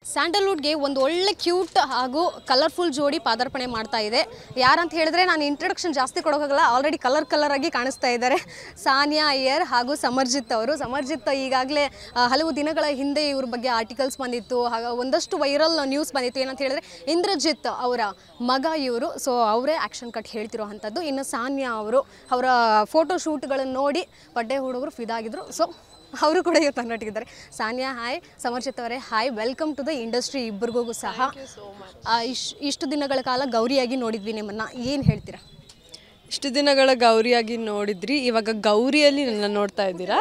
ಸ್ಯಾಂಡಲ್ವುಡ್ಗೆ ಒಂದು ಒಳ್ಳೆ ಕ್ಯೂಟ್ ಹಾಗೂ ಕಲರ್ಫುಲ್ ಜೋಡಿ ಪಾದಾರ್ಪಣೆ ಮಾಡ್ತಾ ಇದೆ ಯಾರಂತ ಹೇಳಿದ್ರೆ ನಾನು ಇಂಟ್ರೊಡಕ್ಷನ್ ಜಾಸ್ತಿ ಕೊಡೋಕ್ಕಾಗಲ್ಲ ಆಲ್ರೆಡಿ ಕಲರ್ ಕಲರ್ ಆಗಿ ಕಾಣಿಸ್ತಾ ಇದ್ದಾರೆ ಸಾನಿಯಾ ಅಯ್ಯರ್ ಹಾಗೂ ಸಮರ್ಜಿತ್ ಅವರು ಸಮರ್ಜಿತ್ ಈಗಾಗಲೇ ಹಲವು ದಿನಗಳ ಹಿಂದೆ ಇವ್ರ ಬಗ್ಗೆ ಆರ್ಟಿಕಲ್ಸ್ ಬಂದಿತ್ತು ಹಾಗ ಒಂದಷ್ಟು ವೈರಲ್ ನ್ಯೂಸ್ ಬಂದಿತ್ತು ಏನಂತ ಹೇಳಿದ್ರೆ ಇಂದ್ರಜಿತ್ ಅವರ ಮಗ ಇವರು ಸೊ ಅವರೇ ಆ್ಯಕ್ಷನ್ ಕಟ್ ಹೇಳ್ತಿರೋ ಅಂಥದ್ದು ಇನ್ನು ಸಾನ್ಯಾ ಅವರು ಅವರ ಫೋಟೋ ಶೂಟ್ಗಳನ್ನು ನೋಡಿ ಬಡ್ಡೆ ಹುಡುಗರು ಫಿದಾಗಿದ್ರು ಸೊ ಅವರು ಕೂಡ ಇವತ್ತು ನನ್ನೊಟ್ಟಿಗಿದ್ದಾರೆ ಸಾನಿಯಾ ಹಾಯ್ ಸಮರ್ಜಿತ್ ಅವರೇ hi welcome to the industry ಇಬ್ಬರಿಗೂ ಸಹ ಆ, ಇಶ್ ಇಷ್ಟು ದಿನಗಳ ಕಾಲ ಗೌರಿಯಾಗಿ ನೋಡಿದ್ವಿ ನಿಮ್ಮನ್ನ ಏನು ಹೇಳ್ತೀರಾ ಇಷ್ಟು ದಿನಗಳ ಗೌರಿಯಾಗಿ ನೋಡಿದ್ರಿ ಇವಾಗ ಗೌರಿಯಲ್ಲಿ ನನ್ನ ನೋಡ್ತಾ ಇದ್ದೀರಾ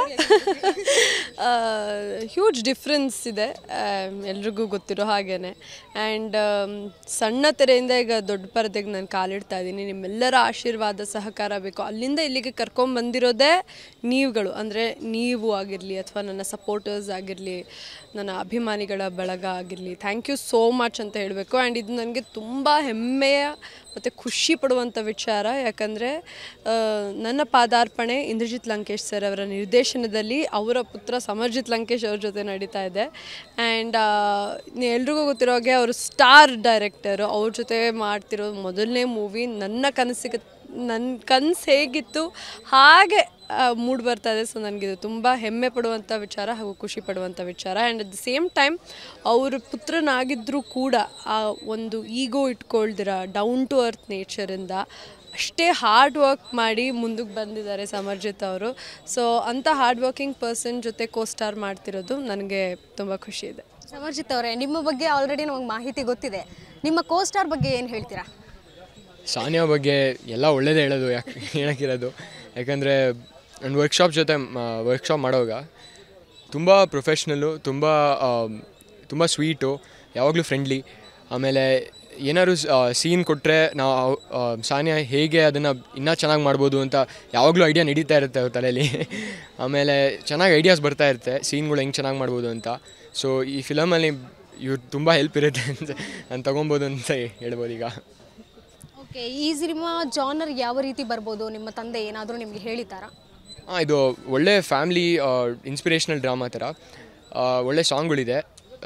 ಹ್ಯೂಜ್ ಡಿಫ್ರೆನ್ಸ್ ಇದೆ ಎಲ್ರಿಗೂ ಗೊತ್ತಿರೋ ಹಾಗೇನೆ ಆ್ಯಂಡ್ ಸಣ್ಣ ತೆರೆಯಿಂದ ಈಗ ದೊಡ್ಡ ಪರದೆಗೆ ನಾನು ಕಾಲಿಡ್ತಾ ಇದ್ದೀನಿ ನಿಮ್ಮೆಲ್ಲರ ಆಶೀರ್ವಾದ ಸಹಕಾರ ಬೇಕು ಅಲ್ಲಿಂದ ಇಲ್ಲಿಗೆ ಕರ್ಕೊಂಬಂದಿರೋದೇ ನೀವುಗಳು ಅಂದರೆ ನೀವು ಆಗಿರಲಿ ಅಥವಾ ನನ್ನ ಸಪೋರ್ಟರ್ಸ್ ಆಗಿರಲಿ ನನ್ನ ಅಭಿಮಾನಿಗಳ ಬಳಗ ಆಗಿರಲಿ ಥ್ಯಾಂಕ್ ಯು ಸೋ ಮಚ್ ಅಂತ ಹೇಳಬೇಕು ಆ್ಯಂಡ್ ಇದು ನನಗೆ ತುಂಬ ಹೆಮ್ಮೆಯ ಮತ್ತು ಖುಷಿ ಪಡುವಂಥ ವಿಚಾರ ಯಾಕಂದರೆ ನನ್ನ ಪಾದಾರ್ಪಣೆ ಇಂದ್ರಜಿತ್ ಲಂಕೇಶ್ ಸರ್ ಅವರ ನಿರ್ದೇಶನದಲ್ಲಿ ಅವರ ಪುತ್ರ ಸಮರ್ಜಿತ್ ಲಂಕೇಶ್ ಅವ್ರ ಜೊತೆ ನಡೀತಾ ಇದೆ ಆ್ಯಂಡ್ ಎಲ್ರಿಗೂ ಗೊತ್ತಿರೋ ಹಾಗೆ ಅವರು ಸ್ಟಾರ್ ಡೈರೆಕ್ಟರು ಅವ್ರ ಜೊತೆ ಮಾಡ್ತಿರೋ ಮೊದಲನೇ ಮೂವಿ ನನ್ನ ಕನಸಿಗೆ ನನ್ನ ಕನಸು ಹೇಗಿತ್ತು ಹಾಗೆ ಮೂಡ್ ಬರ್ತಾ ಇದೆ ಸೊ ನನಗಿದು ತುಂಬ ಹೆಮ್ಮೆ ಪಡುವಂಥ ವಿಚಾರ ಹಾಗೂ ಖುಷಿ ಪಡುವಂಥ ವಿಚಾರ and at the same time ಅವ್ರ ಪುತ್ರನಾಗಿದ್ದರೂ ಕೂಡ ಆ ಒಂದು ಈಗೋ ಇಟ್ಕೊಳ್ದಿರ ಡೌನ್ ಟು ಅರ್ತ್ ನೇಚರಿಂದ ಅಷ್ಟೇ ಹಾರ್ಡ್ ವರ್ಕ್ ಮಾಡಿ ಮುಂದಕ್ಕೆ ಬಂದಿದ್ದಾರೆ ಸಮರ್ಜಿತ್ ಅವರು ಸೊ ಅಂಥ ಹಾರ್ಡ್ ವರ್ಕಿಂಗ್ ಪರ್ಸನ್ ಜೊತೆ ಕೋ ಸ್ಟಾರ್ ಮಾಡ್ತಿರೋದು ನನಗೆ ತುಂಬ ಖುಷಿ ಇದೆ ಸಮರ್ಜಿತ್ ಅವರೇ ನಿಮ್ಮ ಬಗ್ಗೆ ಆಲ್ರೆಡಿ ನಮಗೆ ಮಾಹಿತಿ ಗೊತ್ತಿದೆ ನಿಮ್ಮ ಕೋ ಸ್ಟಾರ್ ಬಗ್ಗೆ ಏನು ಹೇಳ್ತೀರಾ ಸಾನಿಯಾ ಬಗ್ಗೆ ಎಲ್ಲ ಒಳ್ಳೇದೇ ಹೇಳೋದು ಯಾಕೆ ಹೇಳೋಕ್ಕಿರೋದು ಯಾಕಂದರೆ ನಾನು ವರ್ಕ್ಶಾಪ್ ಜೊತೆ ವರ್ಕ್ಶಾಪ್ ಮಾಡೋವಾಗ ತುಂಬ ಪ್ರೊಫೆಷ್ನಲ್ಲು ತುಂಬ ತುಂಬ ಸ್ವೀಟು ಯಾವಾಗಲೂ ಫ್ರೆಂಡ್ಲಿ ಆಮೇಲೆ ಏನಾದ್ರು ಸೀನ್ ಕೊಟ್ಟರೆ ನಾವು ಆ, ಸಾನಿಯಾ ಹೇಗೆ ಅದನ್ನು ಇನ್ನೂ ಚೆನ್ನಾಗಿ ಮಾಡ್ಬೋದು ಅಂತ ಯಾವಾಗಲೂ ಐಡಿಯಾ ನಡೀತಾ ಇರುತ್ತೆ ಅವ್ರ ತಲೆಯಲ್ಲಿ ಆಮೇಲೆ ಚೆನ್ನಾಗಿ ಐಡಿಯಾಸ್ ಬರ್ತಾ ಇರುತ್ತೆ ಸೀನ್ಗಳು ಹೆಂಗೆ ಚೆನ್ನಾಗಿ ಮಾಡ್ಬೋದು ಅಂತ ಸೊ ಈ ಫಿಲಮಲ್ಲಿ ಇವ್ರು ತುಂಬ ಹೆಲ್ಪ್ ಇರುತ್ತೆ ಅಂತ ನಾನು ತೊಗೊಬೋದು ಅಂತ ಹೇಳ್ಬೋದು ಈಗ ಓಕೆ ಈ ಸಿನಿಮಾ ಜಾನರ್ ಯಾವ ರೀತಿ ಬರ್ಬೋದು ನಿಮ್ಮ ತಂದೆ ಏನಾದರೂ ನಿಮಗೆ ಹೇಳಿದ್ದಾರಾ ಹಾಂ ಇದು ಒಳ್ಳೆ ಫ್ಯಾಮ್ಲಿ ಇನ್ಸ್ಪಿರೇಷ್ನಲ್ ಡ್ರಾಮಾ ಥರ ಆ, ಒಳ್ಳೆ ಸಾಂಗ್ಗಳಿದೆ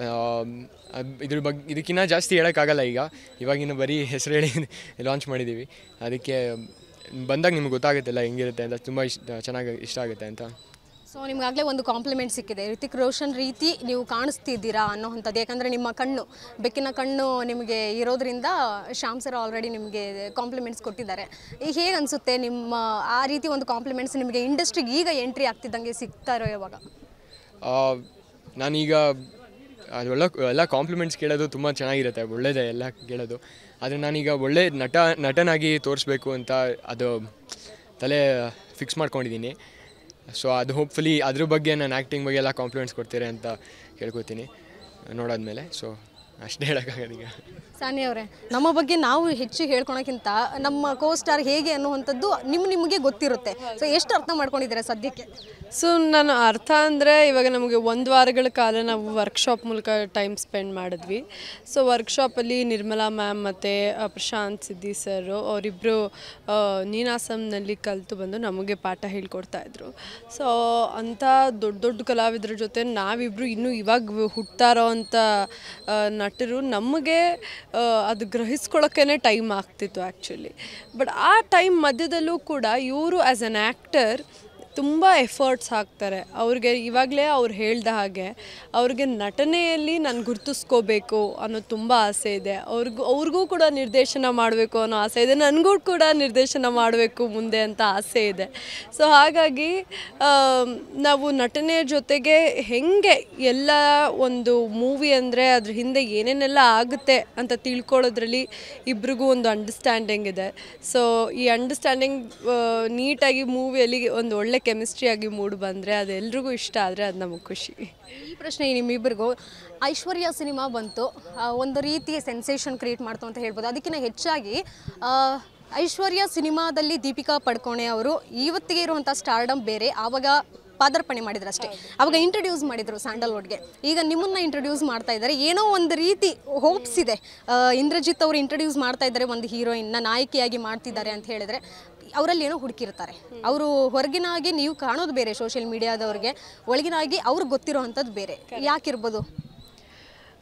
ಅದು ಇದ್ರ ಬಗ್ಗೆ ಇದಕ್ಕಿಂತ ಜಾಸ್ತಿ ಹೇಳೋಕ್ಕಾಗಲ್ಲ ಈಗ ಇವಾಗಿನ ಬರೀ ಹೆಸರು ಹೇಳಿ ಲಾಂಚ್ ಮಾಡಿದ್ದೀವಿ ಅದಕ್ಕೆ ಬಂದಾಗ ನಿಮ್ಗೆ ಗೊತ್ತಾಗುತ್ತಲ್ಲ ಹೆಂಗಿರುತ್ತೆ ಅಂತ ತುಂಬ ಇಷ್ಟ ಚೆನ್ನಾಗಿ ಇಷ್ಟ ಆಗುತ್ತೆ ಅಂತ ಸೊ ನಿಮ್ಗಾಗಲೇ ಒಂದು ಕಾಂಪ್ಲಿಮೆಂಟ್ ಸಿಕ್ಕಿದೆ ರಿತಿಕ್ ರೋಷನ್ ರೀತಿ ನೀವು ಕಾಣಿಸ್ತಿದ್ದೀರಾ ಅನ್ನೋವಂಥದ್ದು ಯಾಕಂದರೆ ನಿಮ್ಮ ಕಣ್ಣು ಬೆಕ್ಕಿನ ಕಣ್ಣು ನಿಮಗೆ ಇರೋದ್ರಿಂದ ಶ್ಯಾಮ್ ಸರ್ ಆಲ್ರೆಡಿ ನಿಮಗೆ ಕಾಂಪ್ಲಿಮೆಂಟ್ಸ್ ಕೊಟ್ಟಿದ್ದಾರೆ ಈಗ ಹೇಗೆ ಅನಿಸುತ್ತೆ ನಿಮ್ಮ ಆ ರೀತಿ ಒಂದು ಕಾಂಪ್ಲಿಮೆಂಟ್ಸ್ ನಿಮಗೆ ಇಂಡಸ್ಟ್ರಿಗೆ ಈಗ ಎಂಟ್ರಿ ಆಗ್ತಿದ್ದಂಗೆ ಸಿಗ್ತಾ ಇರೋ ಇವಾಗ ಆ, ನಾನೀಗ ಅದೆಲ್ಲ ಎಲ್ಲ ಕಾಂಪ್ಲಿಮೆಂಟ್ಸ್ ಕೇಳೋದು ತುಂಬ ಚೆನ್ನಾಗಿರುತ್ತೆ ಒಳ್ಳೇದೇ ಎಲ್ಲ ಕೇಳೋದು ಆದರೆ ನಾನೀಗ ಒಳ್ಳೆ ನಟ ನಟನಾಗಿ ತೋರಿಸ್ಬೇಕು ಅಂತ ಅದು ತಲೆ ಫಿಕ್ಸ್ ಮಾಡ್ಕೊಂಡಿದ್ದೀನಿ ಸೊ ಅದು ಹೋಪ್ಫುಲಿ ಅದ್ರ ಬಗ್ಗೆ ನಾನು ಆ್ಯಕ್ಟಿಂಗ್ ಬಗ್ಗೆ ಎಲ್ಲ ಕಾಂಪ್ಲಿಮೆಂಟ್ಸ್ ಕೊಡ್ತೀರಾ ಅಂತ ಕೇಳ್ಕೊತೀನಿ ನೋಡಾದ್ಮೇಲೆ ಸೊ ಅಷ್ಟೇ ಹೇಳೋಕ್ಕಾಗದು ಈಗ ಸಾನಿ ಅವರೇ ನಮ್ಮ ಬಗ್ಗೆ ನಾವು ಹೆಚ್ಚು ಹೇಳ್ಕೊಳಕ್ಕಿಂತ ನಮ್ಮ ಕೋ ಸ್ಟಾರ್ ಹೇಗೆ ಅನ್ನುವಂಥದ್ದು ನಿಮ್ಮ ನಿಮಗೆ ಗೊತ್ತಿರುತ್ತೆ ಸೊ ಎಷ್ಟು ಅರ್ಥ ಮಾಡ್ಕೊಂಡಿದ್ದೀರಾ ಸದ್ಯಕ್ಕೆ ಸೊ ನಾನು ಅರ್ಥ ಅಂದರೆ ಇವಾಗ ನಮಗೆ ಒಂದು ವಾರಗಳ ಕಾಲ ನಾವು ವರ್ಕ್ಶಾಪ್ ಮೂಲಕ ಟೈಮ್ ಸ್ಪೆಂಡ್ ಮಾಡಿದ್ವಿ ಸೊ ವರ್ಕ್ಶಾಪಲ್ಲಿ ನಿರ್ಮಲಾ ಮ್ಯಾಮ್ ಮತ್ತು ಪ್ರಶಾಂತ್ ಸಿದ್ದಿ ಸರ್ ಅವರಿಬ್ಬರು ನೀನಾಸಂನಲ್ಲಿ ಕಲಿತು ಬಂದು ನಮಗೆ ಪಾಠ ಹೇಳ್ಕೊಡ್ತಾ ಇದ್ರು ಸೊ ಅಂಥ ದೊಡ್ಡ ದೊಡ್ಡ ಕಲಾವಿದರ ಜೊತೆ ನಾವಿಬ್ಬರು ಇನ್ನೂ ಇವಾಗ ಹುಟ್ತಾ ಇರೋವಂಥ ಆ, ನಟರು ನಮಗೆ ಆ, ಅದು ಗ್ರಹಿಸ್ಕೊಳ್ಳೋಕ್ಕೇ ಟೈಮ್ ಆಗ್ತಿತ್ತು ಆ್ಯಕ್ಚುಲಿ ಬಟ್ ಆ ಟೈಮ್ ಮಧ್ಯದಲ್ಲೂ ಕೂಡ ಇವರು ಆ್ಯಸ್ ಅನ್ ಆ್ಯಕ್ಟರ್ ತುಂಬ ಎಫರ್ಟ್ಸ್ ಹಾಕ್ತಾರೆ ಅವ್ರಿಗೆ ಇವಾಗಲೇ ಅವ್ರು ಹೇಳ್ದ ಹಾಗೆ ಅವ್ರಿಗೆ ನಟನೆಯಲ್ಲಿ ನಾನು ಗುರ್ತಿಸ್ಕೋಬೇಕು ಅನ್ನೋ ತುಂಬ ಆಸೆ ಇದೆ ಅವ್ರಿಗೂ ಅವ್ರಿಗೂ ಕೂಡ ನಿರ್ದೇಶನ ಮಾಡಬೇಕು ಅನ್ನೋ ಆಸೆ ಇದೆ ನನಗೂ ಕೂಡ ನಿರ್ದೇಶನ ಮಾಡಬೇಕು ಮುಂದೆ ಅಂತ ಆಸೆ ಇದೆ ಸೊ ಹಾಗಾಗಿ ಆಮ್, ನಾವು ನಟನೆಯ ಜೊತೆಗೆ ಹೆಂಗೆ ಎಲ್ಲ ಒಂದು ಮೂವಿ ಅಂದರೆ ಅದ್ರ ಹಿಂದೆ ಏನೇನೆಲ್ಲ ಆಗುತ್ತೆ ಅಂತ ತಿಳ್ಕೊಳ್ಳೋದ್ರಲ್ಲಿ ಇಬ್ರಿಗೂ ಒಂದು ಅಂಡರ್ಸ್ಟ್ಯಾಂಡಿಂಗ್ ಇದೆ ಸೊ ಈ ಅಂಡರ್ಸ್ಟ್ಯಾಂಡಿಂಗ್ ನೀಟಾಗಿ ಮೂವಿಯಲ್ಲಿ ಒಂದು ಒಳ್ಳೆ ಕೆಮಿಸ್ಟ್ರಿಯಾಗಿ ಮೂಡ್ ಬಂದರೆ ಅದು ಎಲ್ರಿಗೂ ಇಷ್ಟ ಆದರೆ ಅದು ನಮಗೆ ಖುಷಿ ಈ ಪ್ರಶ್ನೆ ನಿಮ್ಮಿಬ್ಬರಿಗೂ ಐಶ್ವರ್ಯ ಸಿನಿಮಾ ಬಂತು ಆ, ಒಂದು ರೀತಿಯ ಸೆನ್ಸೇಷನ್ ಕ್ರಿಯೇಟ್ ಮಾಡ್ತು ಅಂತ ಹೇಳ್ಬೋದು ಅದಕ್ಕಿಂತ ಹೆಚ್ಚಾಗಿ ಆ, ಐಶ್ವರ್ಯ ಸಿನಿಮಾದಲ್ಲಿ ದೀಪಿಕಾ ಪಡ್ಕೋಣೆ ಅವರು ಇವತ್ತಿಗೆ ಇರುವಂಥ ಸ್ಟಾರ್ಡಮ್ ಬೇರೆ ಆವಾಗ ಪಾದಾರ್ಪಣೆ ಮಾಡಿದ್ರು ಅಷ್ಟೇ ಅವಾಗ ಇಂಟ್ರಡ್ಯೂಸ್ ಮಾಡಿದ್ರು ಸ್ಯಾಂಡಲ್ವುಡ್ಗೆ ಈಗ ನಿಮ್ಮನ್ನ ಇಂಟ್ರಡ್ಯೂಸ್ ಮಾಡ್ತಾ ಇದ್ದಾರೆ ಏನೋ ಒಂದು ರೀತಿ ಹೋಪ್ಸ್ ಇದೆ ಆ, ಇಂದ್ರಜಿತ್ ಅವರು ಇಂಟ್ರಡ್ಯೂಸ್ ಮಾಡ್ತಾ ಇದ್ದಾರೆ ಒಂದು ಹೀರೋಯಿನ್ನ ನಾಯಕಿಯಾಗಿ ಮಾಡ್ತಿದ್ದಾರೆ ಅಂತ ಹೇಳಿದ್ರೆ ಅವರಲ್ಲಿ ಏನೋ ಹುಡುಕಿರ್ತಾರೆ ಅವರು ಹೊರಗಿನಾಗಿ ನೀವು ಕಾಣೋದು ಬೇರೆ ಸೋಷಿಯಲ್ ಮೀಡಿಯಾದವ್ರಿಗೆ ಒಳಗಿನಾಗಿ ಅವ್ರಿಗೆ ಗೊತ್ತಿರೋ ಅಂಥದ್ದು ಬೇರೆ ಯಾಕಿರ್ಬೋದು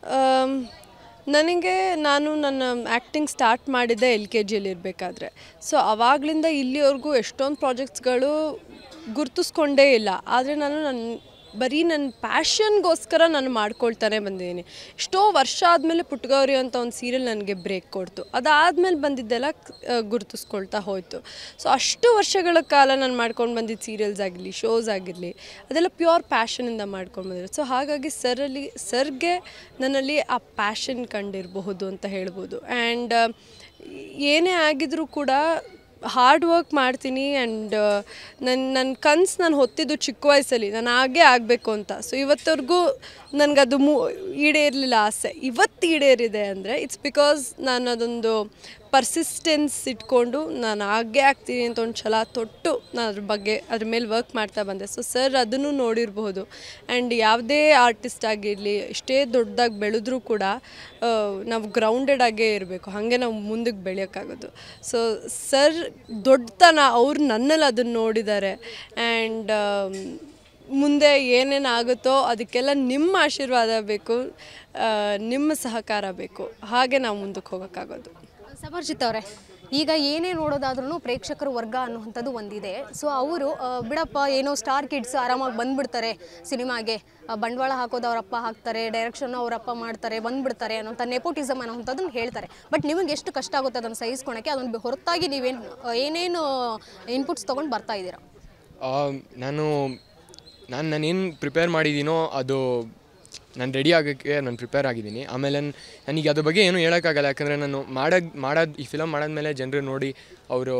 ಆಮ್, ನನಗೆ ನಾನು ನನ್ನ ಆ್ಯಕ್ಟಿಂಗ್ ಸ್ಟಾರ್ಟ್ ಮಾಡಿದ್ದೆ ಎಲ್ ಕೆ ಜಿಯಲ್ಲಿ ಇರಬೇಕಾದ್ರೆ ಸೊ ಅವಾಗಲಿಂದ ಇಲ್ಲಿವರೆಗೂ ಎಷ್ಟೊಂದು ಪ್ರಾಜೆಕ್ಟ್ಸ್ಗಳು ಗುರ್ತಿಸ್ಕೊಂಡೇ ಇಲ್ಲ ಆದರೆ ನಾನು ನನ್ನ ಬರೀ ನನ್ನ ಪ್ಯಾಷನ್ಗೋಸ್ಕರ ನಾನು ಮಾಡ್ಕೊಳ್ತಾನೆ ಬಂದಿದ್ದೀನಿ ಎಷ್ಟೋ ವರ್ಷ ಆದಮೇಲೆ ಪುಟ್ಟಗೌರಿ ಅಂತ ಒಂದು ಸೀರಿಯಲ್ ನನಗೆ ಬ್ರೇಕ್ ಕೊಡ್ತು ಅದಾದಮೇಲೆ ಬಂದಿದ್ದೆಲ್ಲ ಗುರ್ತಿಸ್ಕೊಳ್ತಾ ಹೋಯಿತು ಸೊ ಅಷ್ಟು ವರ್ಷಗಳ ಕಾಲ ನಾನು ಮಾಡ್ಕೊಂಡು ಬಂದಿದ್ದ ಸೀರಿಯಲ್ಸ್ ಆಗಿರಲಿ ಶೋಸ್ ಆಗಿರಲಿ ಅದೆಲ್ಲ ಪ್ಯೂರ್ ಪ್ಯಾಷನಿಂದ ಮಾಡ್ಕೊಂಡು ಬಂದಿರೋದು ಸೊ ಹಾಗಾಗಿ ಸರಲ್ಲಿ ಸರ್ಗೆ ನನ್ನಲ್ಲಿ ಆ ಪ್ಯಾಷನ್ ಕಂಡಿರಬಹುದು ಅಂತ ಹೇಳ್ಬೋದು ಆ್ಯಂಡ್ ಏನೇ ಆಗಿದ್ರೂ ಕೂಡ ಹಾರ್ಡ್ ವರ್ಕ್ ಮಾಡ್ತೀನಿ ಆ್ಯಂಡ್ ನನ್ನ ನನ್ನ ಕನ್ಸು ನಾನು ಹೊತ್ತಿದ್ದು ಚಿಕ್ಕ ವಯಸ್ಸಲ್ಲಿ ನಾನು ಹಾಗೇ ಆಗಬೇಕು ಅಂತ ಸೊ ಇವತ್ತವರೆಗೂ ನನಗದು ಮೂ ಈಡೇರಲಿಲ್ಲ ಆಸೆ ಇವತ್ತು ಈಡೇರಿದೆ ಅಂದರೆ ಇಟ್ಸ್ ಬಿಕಾಸ್ ನಾನು ಅದೊಂದು ಪರ್ಸಿಸ್ಟೆನ್ಸ್ ಇಟ್ಕೊಂಡು ನಾನು ಹಾಗೆ ಆಗ್ತೀನಿ ಅಂತ ಒಂದು ಛಲ ತೊಟ್ಟು ನಾನು ಅದ್ರ ಬಗ್ಗೆ ಅದ್ರ ಮೇಲೆ ವರ್ಕ್ ಮಾಡ್ತಾ ಬಂದೆ ಸೊ ಸರ್ ಅದನ್ನು ನೋಡಿರಬಹುದು ಆ್ಯಂಡ್ ಯಾವುದೇ ಆರ್ಟಿಸ್ಟ್ ಆಗಿರಲಿ ಎಷ್ಟೇ ದೊಡ್ಡದಾಗಿ ಬೆಳೆದ್ರೂ ಕೂಡ ಆ, ನಾವು ಗ್ರೌಂಡೆಡ್ ಆಗೇ ಇರಬೇಕು ಹಾಗೆ ನಾವು ಮುಂದಕ್ಕೆ ಬೆಳೆಯೋಕ್ಕಾಗೋದು ಸೊ ಸರ್ ದೊಡ್ಡತನ ಅವ್ರು ನನ್ನಲ್ಲಿ ಅದನ್ನು ನೋಡಿದ್ದಾರೆ ಆ್ಯಂಡ್ ಮುಂದೆ ಏನೇನು ಆಗುತ್ತೋ ಅದಕ್ಕೆಲ್ಲ ನಿಮ್ಮ ಆಶೀರ್ವಾದ ಬೇಕು ಆ, ನಿಮ್ಮ ಸಹಕಾರ ಬೇಕು ಹಾಗೆ ನಾವು ಮುಂದಕ್ಕೆ ಹೋಗೋಕ್ಕಾಗೋದು ಸಮರ್ಜಿತ್ ಅವರೇ ಈಗ ಏನೇ ನೋಡೋದಾದ್ರೂ ಪ್ರೇಕ್ಷಕರ ವರ್ಗ ಅನ್ನುವಂಥದ್ದು ಒಂದಿದೆ ಸೊ ಅವರು ಬಿಡಪ್ಪ ಏನೋ ಸ್ಟಾರ್ ಕಿಡ್ಸ್ ಆರಾಮಾಗಿ ಬಂದ್ಬಿಡ್ತಾರೆ ಸಿನಿಮಾಗೆ ಆ, ಬಂಡವಾಳ ಹಾಕೋದು ಅವ್ರ ಅಪ್ಪ ಹಾಕ್ತಾರೆ ಡೈರೆಕ್ಷನ್ ಅವ್ರ ಅಪ್ಪ ಮಾಡ್ತಾರೆ ಬಂದ್ಬಿಡ್ತಾರೆ ಅನ್ನೋಂಥ ನೆಪೋಟಿಸಮ್ ಅನ್ನೋಂಥದ್ದನ್ನು ಹೇಳ್ತಾರೆ ಬಟ್ ನಿಮಗೆ ಎಷ್ಟು ಕಷ್ಟ ಆಗುತ್ತೆ ಅದನ್ನು ಸಹಿಸ್ಕೊಳಕ್ಕೆ ಅದನ್ನು ಹೊರತಾಗಿ ನೀವೇನು ಏನೇನು ಇನ್ಪುಟ್ಸ್ ತೊಗೊಂಡು ಬರ್ತಾ ಇದ್ದೀರಾ ಆ, ನಾನು ನಾನು ನಾನೇನು ಪ್ರಿಪೇರ್ ಮಾಡಿದ್ದೀನೋ ಅದು ನಾನು ರೆಡಿ ಆಗೋಕ್ಕೆ ನಾನು ಪ್ರಿಪೇರ್ ಆಗಿದ್ದೀನಿ ಆಮೇಲೆ ನನಗೆ ಅದ್ರ ಬಗ್ಗೆ ಏನೂ ಹೇಳೋಕ್ಕಾಗಲ್ಲ ಯಾಕಂದರೆ ನಾನು ಮಾಡೋದು ಮಾಡೋದು ಈ ಫಿಲಮ್ ಮಾಡಾದ್ಮೇಲೆ ಜನರು ನೋಡಿ ಅವರು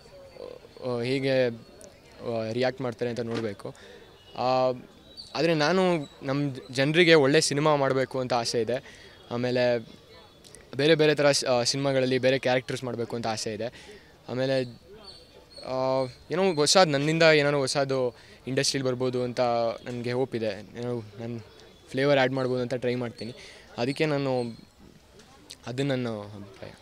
ಹೇಗೆ ರಿಯಾಕ್ಟ್ ಮಾಡ್ತಾರೆ ಅಂತ ನೋಡಬೇಕು ಆದರೆ ನಾನು ನಮ್ಮ ಜನರಿಗೆ ಒಳ್ಳೆ ಸಿನಿಮಾ ಮಾಡಬೇಕು ಅಂತ ಆಸೆ ಇದೆ ಆಮೇಲೆ ಬೇರೆ ಬೇರೆ ಥರ ಸಿನಿಮಾಗಳಲ್ಲಿ ಬೇರೆ ಕ್ಯಾರೆಕ್ಟರ್ಸ್ ಮಾಡಬೇಕು ಅಂತ ಆಸೆ ಇದೆ ಆಮೇಲೆ ಆ, ಏನೋ ಹೊಸದು ನನ್ನಿಂದ ಏನಾದ್ರು ಹೊಸದು ಇಂಡಸ್ಟ್ರೀಲಿ ಬರ್ಬೋದು ಅಂತ ನನಗೆ ಹೋಪ್ ಇದೆ ಏನೋ ನಾನು ಫ್ಲೇವರ್ ಆ್ಯಡ್ ಮಾಡ್ಬೋದು ಅಂತ ಟ್ರೈ ಮಾಡ್ತೀನಿ ಅದಕ್ಕೆ ನಾನು ಅದು ನನ್ನ ಅಭಿಪ್ರಾಯ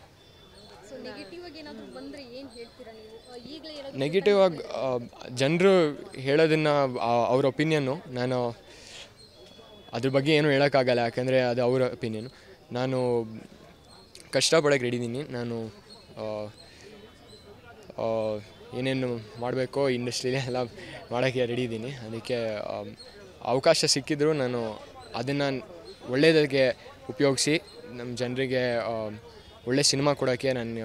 ನೆಗೆಟಿವ್ ಆಗಿ ಜನರು ಹೇಳೋದನ್ನು ಅವ್ರ ಒಪಿನಿಯನ್ನು ನಾನು ಅದ್ರ ಬಗ್ಗೆ ಏನೂ ಹೇಳೋಕ್ಕಾಗಲ್ಲ ಯಾಕಂದರೆ ಅದು ಅವರ ಒಪಿನಿಯನು ನಾನು ಕಷ್ಟಪಡೋಕ್ಕೆ ರೆಡಿ ಇದ್ದೀನಿ ನಾನು ಆ, ಆ, ಏನೇನು ಮಾಡಬೇಕೋ ಇಂಡಸ್ಟ್ರಿಲಿ ಎಲ್ಲ ಮಾಡೋಕ್ಕೆ ರೆಡಿ ಇದ್ದೀನಿ ಅದಕ್ಕೆ ಆಮ್, ಅವಕಾಶ ಸಿಕ್ಕಿದ್ರು ನಾನು ಅದನ್ನು ಒಳ್ಳೆಯದಕ್ಕೆ ಉಪಯೋಗಿಸಿ ನಮ್ಮ ಜನರಿಗೆ ಒಳ್ಳೆ ಸಿನಿಮಾ ಕೊಡೋಕ್ಕೆ ನನ್ನ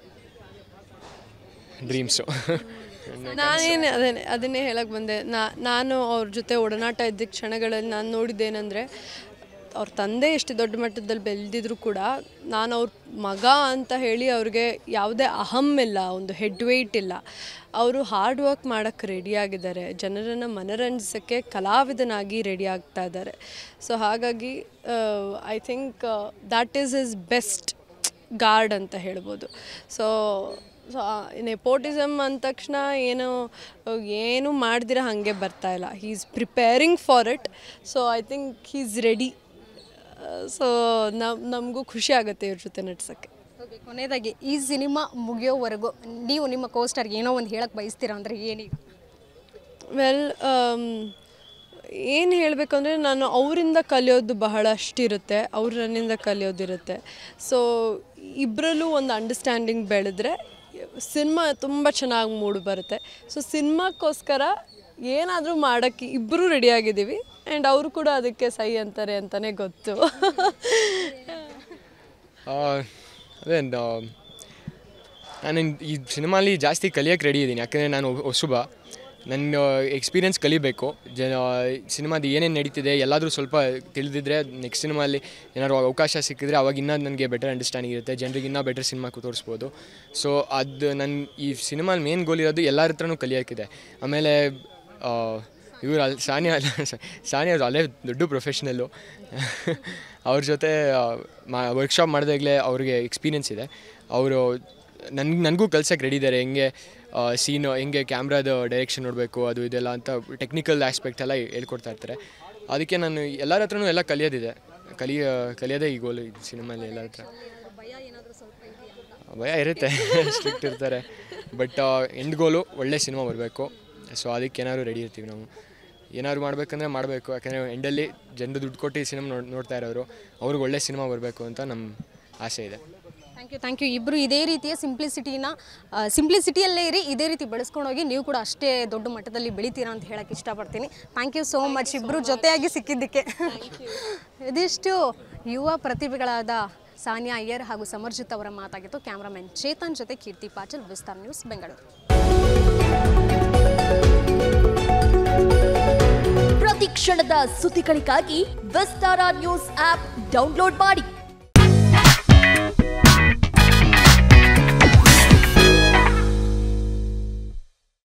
ಡ್ರೀಮ್ಸು ನಾನೇನು ಅದನ್ನೇ ಅದನ್ನೇ ಹೇಳಕ್ಕೆ ಬಂದೆ ನಾ ನಾನು ಅವ್ರ ಜೊತೆ ಒಡನಾಟ ಇದ್ದ ಕ್ಷಣಗಳಲ್ಲಿ ನಾನು ನೋಡಿದ್ದೇನೆಂದರೆ ಅವ್ರ ತಂದೆ ಎಷ್ಟು ದೊಡ್ಡ ಮಟ್ಟದಲ್ಲಿ ಬೆಳೆದಿದ್ರು ಕೂಡ ನಾನು ಅವ್ರ ಮಗ ಅಂತ ಹೇಳಿ ಅವ್ರಿಗೆ ಯಾವುದೇ ಅಹಂ ಇಲ್ಲ ಒಂದು ಹೆಡ್ ವೆಯ್ಟ್ ಇಲ್ಲ ಅವರು ಹಾರ್ಡ್ ವರ್ಕ್ ಮಾಡೋಕ್ಕೆ ರೆಡಿಯಾಗಿದ್ದಾರೆ ಜನರನ್ನು ಮನರಂಜಿಸೋಕ್ಕೆ ಕಲಾವಿದನಾಗಿ ರೆಡಿ ಆಗ್ತಾ ಇದ್ದಾರೆ ಸೊ ಹಾಗಾಗಿ I think that is is best guard ಅಂತ ಹೇಳ್ಬೋದು ಸೊ ಸೊ ನೆಪೋಟಿಸಮ್ ಅಂದ ತಕ್ಷಣ ಏನು ಏನು ಮಾಡ್ದಿರ ಹಾಗೆ ಬರ್ತಾ ಇಲ್ಲ he is preparing for it so I think he is ready so ನಮ್ ನಮಗೂ ಖುಷಿ ಆಗುತ್ತೆ ಇವ್ರ ಜೊತೆ ನಡ್ಸೋಕ್ಕೆ ಓಕೆ ಕೊನೆಯದಾಗಿ ಈ ಸಿನಿಮಾ ಮುಗಿಯೋವರೆಗೂ ನೀವು ನಿಮ್ಮ ಕೋಸ್ಟರ್ಗೆ ಏನೋ ಒಂದು ಹೇಳಕ್ಕೆ ಬಯಸ್ತೀರಾ ಅಂದರೆ ಏನೀಗ ವೆಲ್ ಏನು ಹೇಳಬೇಕು ಅಂದರೆ ನಾನು ಅವರಿಂದ ಕಲಿಯೋದು ಬಹಳಷ್ಟಿರುತ್ತೆ ಅವ್ರು ನನ್ನಿಂದ ಕಲಿಯೋದಿರುತ್ತೆ ಸೊ ಇಬ್ಬರಲ್ಲೂ ಒಂದು ಅಂಡರ್ಸ್ಟ್ಯಾಂಡಿಂಗ್ ಬೆಳೆದ್ರೆ ಸಿನಿಮಾ ತುಂಬ ಚೆನ್ನಾಗಿ ಮೂಡಿ ಬರುತ್ತೆ ಸೊ ಸಿನಿಮಾಕ್ಕೋಸ್ಕರ ಏನಾದರೂ ಮಾಡೋಕ್ಕೆ ಇಬ್ಬರೂ ರೆಡಿಯಾಗಿದ್ದೀವಿ ಆ್ಯಂಡ್ ಅವರು ಕೂಡ ಅದಕ್ಕೆ ಸೈ ಅಂತಾರೆ ಅಂತಲೇ ಗೊತ್ತು ಆ, ಅದೇ ನ- ನಾನು ಇನ್- ಈ ಸಿನಿಮಾಲಿ ಜಾಸ್ತಿ ಕಲಿಯೋಕ್ಕೆ ರೆಡಿ ಇದ್ದೀನಿ ಯಾಕಂದರೆ ನಾನು ಒಬ್- ಹೊಸಬ ನನ್ನ ಎಕ್ಸ್ಪೀರಿಯನ್ಸ್ ಕಲಿಬೇಕು ಜನ ಸಿನಿಮಾದ ಏನೇನು ನಡೀತಿದೆ ಎಲ್ಲಾದರೂ ಸ್ವಲ್ಪ ತಿಳಿದಿದ್ರೆ ನೆಕ್ಸ್ಟ್ ಸಿನಿಮಾಲಿ ಏನಾದ್ರು ಅವಕಾಶ ಸಿಕ್ಕಿದ್ರೆ ಅವಾಗ ಇನ್ನೂ ನನಗೆ ಬೆಟರ್ ಅಂಡರ್ಸ್ಟ್ಯಾಂಡಿಂಗ್ ಇರುತ್ತೆ ಜನರಿಗೆ ಇನ್ನೂ ಬೆಟರ್ ಸಿನಿಮಾ ತೋರಿಸ್ಬೋದು ಸೊ ಅದು ನನ್ನ ಈ ಸಿನಿಮಾಲ್ ಮೇನ್ ಗೋಲ್ ಇರೋದು ಎಲ್ಲರ ಹತ್ರನೂ ಕಲಿಯೋಕ್ಕಿದೆ ಆಮೇಲೆ ಇವರು ಅಲ್ಲಿ ಸಾನಿಯಾ ಸಾನಿಯಾ ಅವ್ರು ಅಲ್ಲೇ ದೊಡ್ಡ ಪ್ರೊಫೆಷ್ನಲ್ಲು ಅವ್ರ ಜೊತೆ ಮಾ ವರ್ಕ್ಶಾಪ್ ಮಾಡಿದಾಗಲೇ ಅವ್ರಿಗೆ ಎಕ್ಸ್ಪೀರಿಯನ್ಸ್ ಇದೆ ಅವರು ನನ್ಗೆ ನನಗೂ ಕಲ್ಸಕ್ಕೆ ರೆಡಿ ಇದ್ದಾರೆ ಹೆಂಗೆ ಸೀನು ಹೆಂಗೆ ಕ್ಯಾಮ್ರಾದ ಡೈರೆಕ್ಷನ್ ನೋಡಬೇಕು ಅದು ಇದೆಲ್ಲ ಅಂತ ಟೆಕ್ನಿಕಲ್ ಆಸ್ಪೆಕ್ಟ್ ಎಲ್ಲ ಹೇಳ್ಕೊಡ್ತಾ ಇರ್ತಾರೆ ಅದಕ್ಕೆ ನಾನು ಎಲ್ಲರ ಹತ್ರನೂ ಎಲ್ಲ ಕಲಿಯೋದಿದೆ ಕಲಿಯ ಕಲಿಯೋದೇ ಈ ಗೋಲು ಈ ಸಿನಿಮಾಲಿ ಎಲ್ಲರ ಹತ್ರ ಭಯ ಇರುತ್ತೆ ಸ್ಟ್ರಿಕ್ಟ್ ಇರ್ತಾರೆ ಬಟ್ ಎಂಡ್ ಗೋಲು ಒಳ್ಳೆ ಸಿನಿಮಾ ಬರಬೇಕು ಸೊ ಅದಕ್ಕೆ ಏನಾದ್ರು ರೆಡಿ ಇರ್ತೀವಿ ನಾವು ಏನಾದ್ರು ಮಾಡಬೇಕಂದ್ರೆ ಮಾಡಬೇಕು ಯಾಕಂದರೆ ಎಂಡಲ್ಲಿ ಜನರು ದುಡ್ಡು ಕೊಟ್ಟು ಈ ಸಿನಿಮಾ ನೋಡ್ ನೋಡ್ತಾ ಇರೋರು ಅವ್ರಿಗೆ ಒಳ್ಳೆ ಸಿನಿಮಾ ಬರಬೇಕು ಅಂತ ನಮ್ಮ ಆಸೆ ಇದೆ ಥ್ಯಾಂಕ್ ಯು ಥ್ಯಾಂಕ್ ಯು ಇಬ್ಬರು ಇದೇ ರೀತಿಯ ಸಿಂಪ್ಲಿಸಿಟಿನ ಸಿಂಪ್ಲಿಸಿಟಿಯಲ್ಲೇ ಇರಿ ಇದೇ ರೀತಿ ಬೆಳೆಸ್ಕೊಂಡು ಹೋಗಿ ನೀವು ಕೂಡ ಅಷ್ಟೇ ದೊಡ್ಡ ಮಟ್ಟದಲ್ಲಿ ಬೆಳಿತೀರಾ ಅಂತ ಹೇಳಕ್ಕೆ ಇಷ್ಟಪಡ್ತೀನಿ ಥ್ಯಾಂಕ್ ಯು ಸೋ ಮಚ್ ಇಬ್ಬರು ಜೊತೆಯಾಗಿ ಸಿಕ್ಕಿದ್ದಕ್ಕೆ ಇದಿಷ್ಟು ಯುವ ಪ್ರತಿಭೆಗಳಾದ ಸಾನಿಯಾ ಅಯ್ಯರ್ ಹಾಗೂ ಸಮರ್ಜಿತ್ ಅವರ ಮಾತಾಗಿತ್ತು ಕ್ಯಾಮ್ರಾಮನ್ ಚೇತನ್ ಜೊತೆ ಕೀರ್ತಿ ಪಾಟೀಲ್ ವಿಸ್ತಾರ್ ನ್ಯೂಸ್ ಬೆಂಗಳೂರು ಪ್ರತಿ ಕ್ಷಣದ ಸುದ್ದಿಗಳಿಗಾಗಿ ವಿಸ್ತಾರ ನ್ಯೂಸ್ ಆಪ್ ಡೌನ್ಲೋಡ್ ಮಾಡಿ